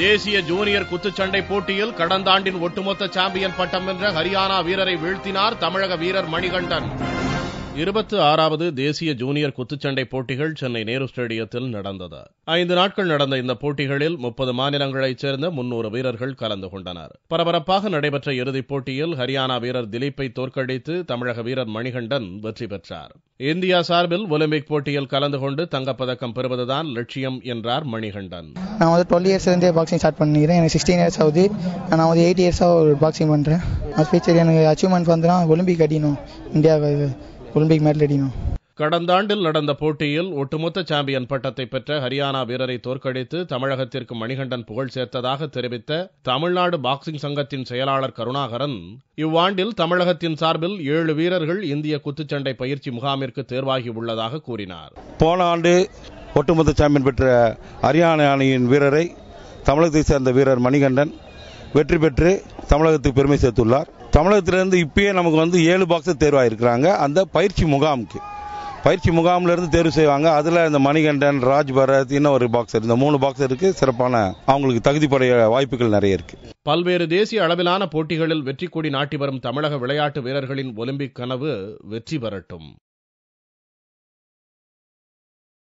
தேசிய ஜூனியர் குத்துச்சண்டை போட்டியில் கடந்த ஆண்டின் ஒட்டுமொத்த சாம்பியன் பட்டம் வென்ற ஹரியானா வீரரை வீழ்த்தினார் தமிழக வீரர் மணிகண்டன் இருபத்தி ஆறாவது தேசிய ஜூனியர் குத்துச்சண்டை போட்டிகள் சென்னை நேரு ஸ்டேடியத்தில் நடந்தது ஐந்து நாட்கள் நடந்த இந்த போட்டிகளில் முப்பது மாநிலங்களைச் சேர்ந்த முன்னூறு வீரர்கள் கலந்து கொண்டனர் பரபரப்பாக நடைபெற்ற இறுதிப் போட்டியில் ஹரியானா வீரர் திலீப்பை தோற்கடித்து தமிழக வீரர் மணிகண்டன் வெற்றி பெற்றார் இந்தியா சார்பில் ஒலிம்பிக் போட்டியில் கலந்து கொண்டு தங்கப்பதக்கம் பெறுவதுதான் லட்சியம் என்றார் மணிகண்டன் நான் வந்து டுவெல் இயர்ஸ்லேருந்தே பாக்ஸிங் ஸ்டார்ட் பண்ணிக்கிறேன் எனக்கு சிக்ஸ்டீன் இயர்ஸ் ஆகுது நான் வந்து எயிட் இயர்ஸாக ஒரு பாக்ஸிங் பண்ணுறேன் அது ஃபியூச்சர் எனக்கு அச்சீவ்மெண்ட் வந்துன்னா ஒலிம்பிக் அடிக்கணும் இந்தியாவுக்கு ஒலிம்பிக் மெடல் அடிக்கணும் கடந்த ஆண்டில் நடந்த போட்டியில் ஒட்டுமொத்த சாம்பியன் பட்டத்தை பெற்ற ஹரியானா வீரரை தோற்கடித்து தமிழகத்திற்கு மணிகண்டன் புகழ் சேர்த்ததாக தெரிவித்த தமிழ்நாடு பாக்ஸிங் சங்கத்தின் செயலாளர் கருணாகரன் இவ்வாண்டில் தமிழகத்தின் சார்பில் ஏழு வீரர்கள் இந்திய குத்துச்சண்டை பயிற்சி முகாமிற்கு தேர்வாகி உள்ளதாக கூறினார் போன ஆண்டு ஒட்டுமொத்த சாம்பியன் பெற்ற ஹரியானா அணியின் வீரரை தமிழகத்தைச் சேர்ந்த வீரர் மணிகண்டன் வெற்றி பெற்று தமிழகத்துக்கு பெருமை சேர்த்துள்ளார் தமிழகத்திலிருந்து இப்பயே நமக்கு வந்து ஏழு பாக்ஸர் தேர்வாயிருக்கிறாங்க அந்த பயிற்சி முகாமுக்கு பயிற்சி முகாம்ல இருந்து தேர்வு செய்வாங்க அதுல இந்த மணிகண்டன் ராஜ் பரத் இன்னும் ஒரு பாக்ஸர் இந்த மூணு பாக்ஸருக்கு சிறப்பான அவங்களுக்கு தகுதிப்படைய வாய்ப்புகள் நிறைய இருக்கு பல்வேறு தேசிய அளவிலான போட்டிகளில் வெற்றி கொடி நாட்டி வரும் தமிழக விளையாட்டு வீரர்களின் ஒலிம்பிக் கனவு வெற்றி பெறட்டும்